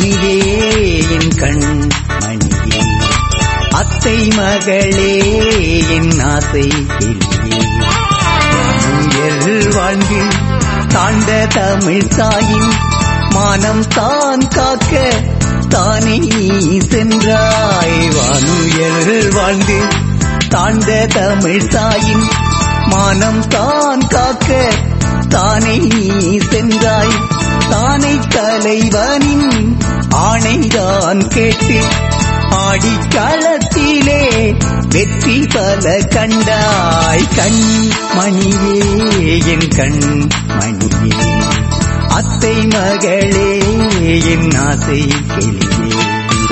மணியே என் கண் மணியே அத்தை மகளே என் ஆசை கிளியே உயர் வாழ்ந்து தாண்ட தமிழ் தாயின் மானம் தான் காக்க தானே நீ சென்றாய் வானுயர் வாழ்ந்து தாண்ட தமிழ் தாயின் மானம் தான் காக்க தானே நீ சென்றாய் தானை தலைவனின் ஆணைதான் கேட்டு ஆடிக்களத்திலே வெற்றி பல கண்டாய் கண் மணியே என் கண் மணியே அத்தை மகளே என் ஆசை கிளியே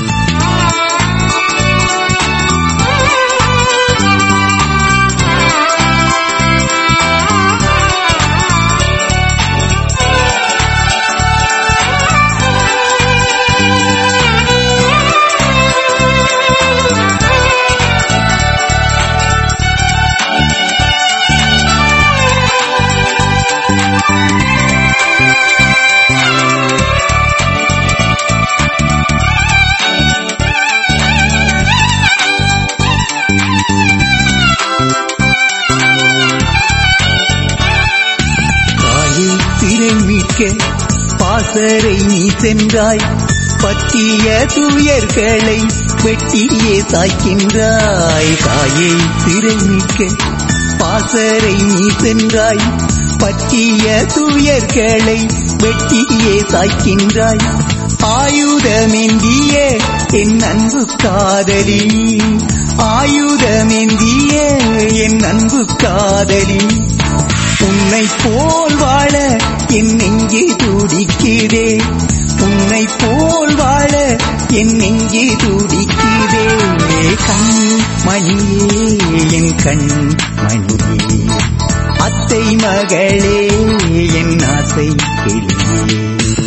தாயை திரை மீட்க பாசறை நீ சென்றாய் பற்றிய துயர்களை வெட்டியே சாய்க்கின்றாய் தாயை திரை மீட்க பாசறை நீ சென்றாய் பற்றிய துயர்களை வெட்டியே சாய்க்கின்றாய் ஆயுதமெந்திய என் அன்பு காதலி ஆயுதமெந்திய என் அன்பு காதலி உன்னை போல் வாழ என் நெஞ்சே துடிக்குதே உன்னை போல் வாழ என் நெஞ்சே துடிக்குதே கண் மணியே என் கண் மணியே அத்தை மகளே என் ஆசை கிளியே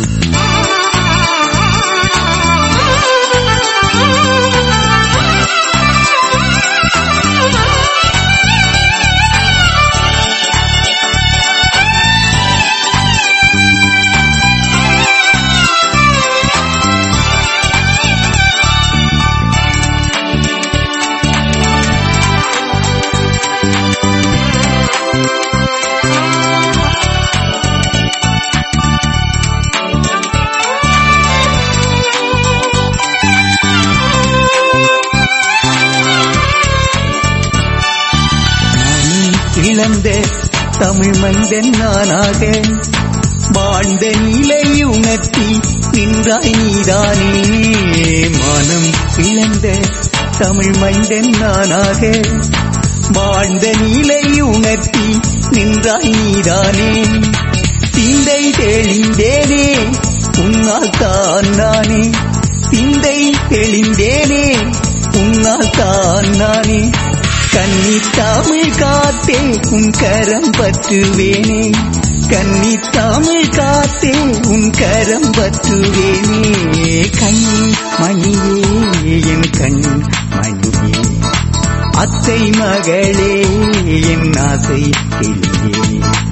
நானும் இழந்த தமிழ் மந்தன் நானாக வாழ்ந்த நிலை உணர்த்தி நின்றாய் நீதானே மனம் இழந்த தமிழ் மந்தன் நானாக வாழ்ந்த நிலை உணர்த்தி நின்றாய் நீதானே சிந்தை தெளிந்தேனே உன்னால் தான் நானே சிந்தை தெளிந்தேனே உன்னால் தான் நானே கன்னி தமிழ் காத்தே உன் கரம் பற்றுவேனே கன்னி தமிழ் காத்தே உன் கரம் பற்றுவேனே கண் மணியே என் கண் மணியே அத்தை மகளே என் ஆசை கிளியே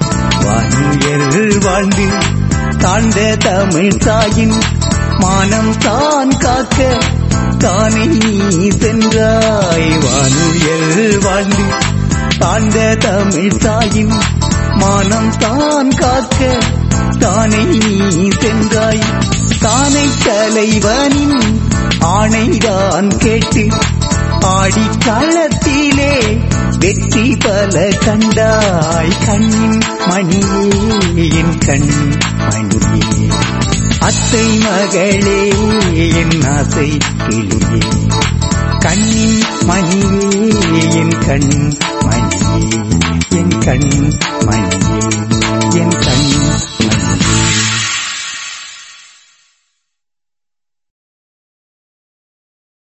வானுயர் வாழ்ந்து தாண்ட தமிழ் தாயின் மானம் தான் காக்க தானே நீ சென்றாய் வானுயர் வாழ்ந்து தாண்ட தமிழ் தாயின் மானம் தான் காக்க தானே நீ சென்றாய் தானை தலைவனின் ஆணைதான் கேட்டு ஆடி களத்திலே வெற்றி பல கண்டாய் கண்ணின் மணியே என் கண் மணியே அத்தை மகளே என் ஆசை கிளியே கண்ணின் மணியே என் கண் மணியே என் கண் மணி